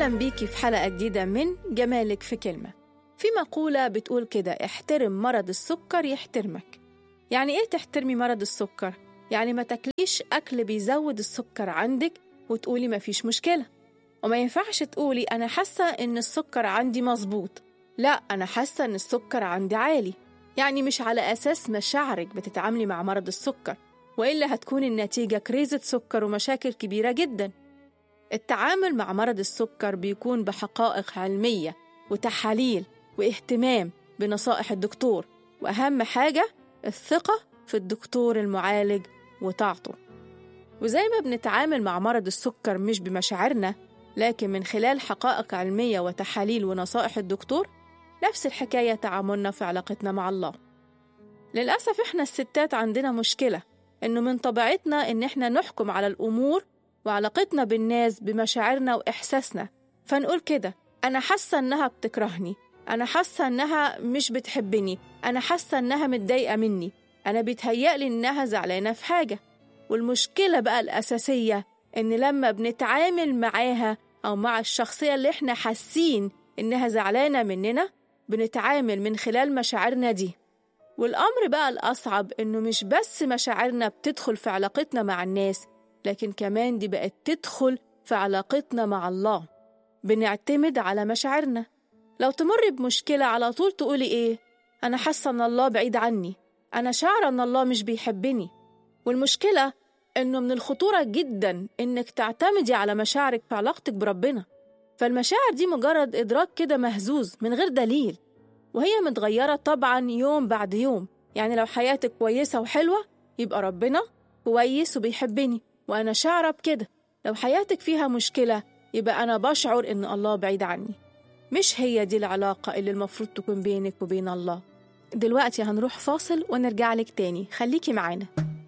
أهلا بيكي في حلقة جديدة من جمالك في كلمة في مقولة بتقول كده احترم مرض السكر يحترمك يعني ايه تحترمي مرض السكر؟ يعني ما تاكليش أكل بيزود السكر عندك وتقولي ما فيش مشكلة وما ينفعش تقولي أنا حاسة إن السكر عندي مظبوط لا أنا حاسة إن السكر عندي عالي يعني مش على أساس مشاعرك بتتعاملي مع مرض السكر وإلا هتكون النتيجة كريزة سكر ومشاكل كبيرة جدا التعامل مع مرض السكر بيكون بحقائق علمية وتحاليل واهتمام بنصائح الدكتور وأهم حاجة الثقة في الدكتور المعالج وطاعته وزي ما بنتعامل مع مرض السكر مش بمشاعرنا لكن من خلال حقائق علمية وتحاليل ونصائح الدكتور نفس الحكاية تعاملنا في علاقتنا مع الله للأسف إحنا الستات عندنا مشكلة إنه من طبيعتنا إن إحنا نحكم على الأمور وعلاقتنا بالناس بمشاعرنا وإحساسنا فنقول كده أنا حاسة إنها بتكرهني أنا حاسة إنها مش بتحبني أنا حاسة إنها متضايقة مني أنا بيتهيألي إنها زعلانة في حاجة والمشكلة بقى الأساسية إن لما بنتعامل معاها أو مع الشخصية اللي إحنا حاسين إنها زعلانة مننا بنتعامل من خلال مشاعرنا دي والأمر بقى الأصعب إنه مش بس مشاعرنا بتدخل في علاقتنا مع الناس لكن كمان دي بقت تدخل في علاقتنا مع الله بنعتمد على مشاعرنا لو تمر بمشكلة على طول تقولي إيه أنا حاسة إن الله بعيد عني أنا شعرة إن الله مش بيحبني والمشكلة إنه من الخطورة جدا إنك تعتمدي على مشاعرك في علاقتك بربنا فالمشاعر دي مجرد إدراك كده مهزوز من غير دليل وهي متغيرة طبعا يوم بعد يوم يعني لو حياتك كويسة وحلوة يبقى ربنا كويس وبيحبني وأنا شعرة بكده لو حياتك فيها مشكلة يبقى أنا بشعر إن الله بعيد عني مش هي دي العلاقة اللي المفروض تكون بينك وبين الله دلوقتي هنروح فاصل ونرجع لك تاني خليكي معانا